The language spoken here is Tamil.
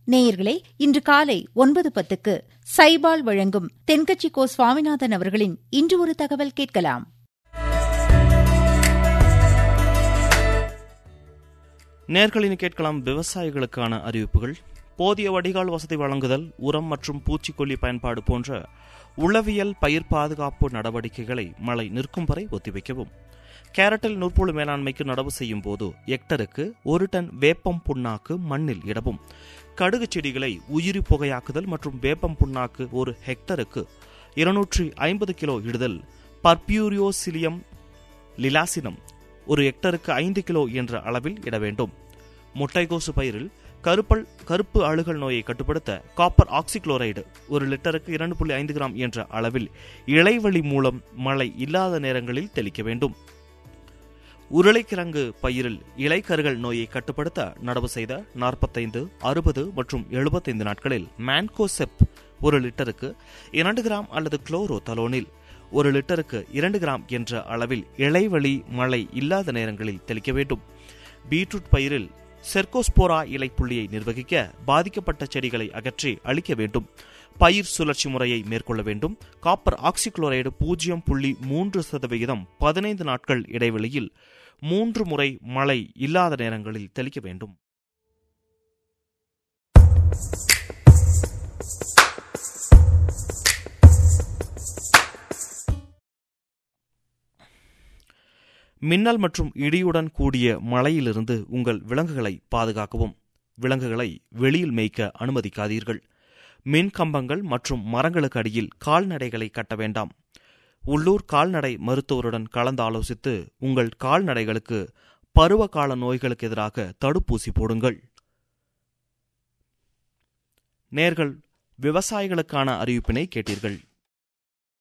நேயர்களே இன்று காலை ஒன்பது பத்துக்கு சைபால் வழங்கும் தென்கட்சி கோ சுவாமிநாதன் அவர்களின் இன்று ஒரு தகவல் கேட்கலாம் நேர்களின் கேட்கலாம் விவசாயிகளுக்கான அறிவிப்புகள் போதிய வடிகால் வசதி வழங்குதல் உரம் மற்றும் பூச்சிக்கொல்லி பயன்பாடு போன்ற உளவியல் பயிர் பாதுகாப்பு நடவடிக்கைகளை மழை நிற்கும் வரை ஒத்திவைக்கவும் கேரட்டில் நுற்புழு மேலாண்மைக்கு நடவு செய்யும் போது ஹெக்டருக்கு ஒரு டன் வேப்பம் புண்ணாக்கு மண்ணில் இடவும் கடுகு செடிகளை உயிரி புகையாக்குதல் மற்றும் வேப்பம் புண்ணாக்கு ஒரு ஹெக்டருக்கு இருநூற்றி ஐம்பது கிலோ இடுதல் பர்பியூரியோசிலியம் லிலாசினம் ஒரு ஹெக்டருக்கு ஐந்து கிலோ என்ற அளவில் இட வேண்டும் முட்டைகோசு பயிரில் கருப்பல் கருப்பு அழுகல் நோயை கட்டுப்படுத்த காப்பர் ஆக்சிக்ளோரைடு ஒரு லிட்டருக்கு இரண்டு புள்ளி ஐந்து கிராம் என்ற அளவில் இலைவழி மூலம் மழை இல்லாத நேரங்களில் தெளிக்க வேண்டும் உருளைக்கிழங்கு பயிரில் இலைக்கருகள் நோயை கட்டுப்படுத்த நடவு செய்த நாற்பத்தைந்து அறுபது மற்றும் எழுபத்தைந்து நாட்களில் மேன்கோசெப் ஒரு லிட்டருக்கு இரண்டு கிராம் அல்லது குளோரோ தலோனில் ஒரு லிட்டருக்கு இரண்டு கிராம் என்ற அளவில் இலைவழி மழை இல்லாத நேரங்களில் தெளிக்க வேண்டும் பீட்ரூட் பயிரில் செர்கோஸ்போரா இலை புள்ளியை நிர்வகிக்க பாதிக்கப்பட்ட செடிகளை அகற்றி அழிக்க வேண்டும் பயிர் சுழற்சி முறையை மேற்கொள்ள வேண்டும் காப்பர் ஆக்சிக்ளோரைடு பூஜ்ஜியம் புள்ளி மூன்று சதவிகிதம் பதினைந்து நாட்கள் இடைவெளியில் மூன்று முறை மழை இல்லாத நேரங்களில் தெளிக்க வேண்டும் மின்னல் மற்றும் இடியுடன் கூடிய மழையிலிருந்து உங்கள் விலங்குகளை பாதுகாக்கவும் விலங்குகளை வெளியில் மேய்க்க அனுமதிக்காதீர்கள் மின் கம்பங்கள் மற்றும் மரங்களுக்கு அடியில் கால்நடைகளை கட்ட வேண்டாம் உள்ளூர் கால்நடை மருத்துவருடன் கலந்து ஆலோசித்து உங்கள் கால்நடைகளுக்கு பருவகால நோய்களுக்கு எதிராக தடுப்பூசி போடுங்கள் நேர்கள் விவசாயிகளுக்கான அறிவிப்பினை கேட்டீர்கள்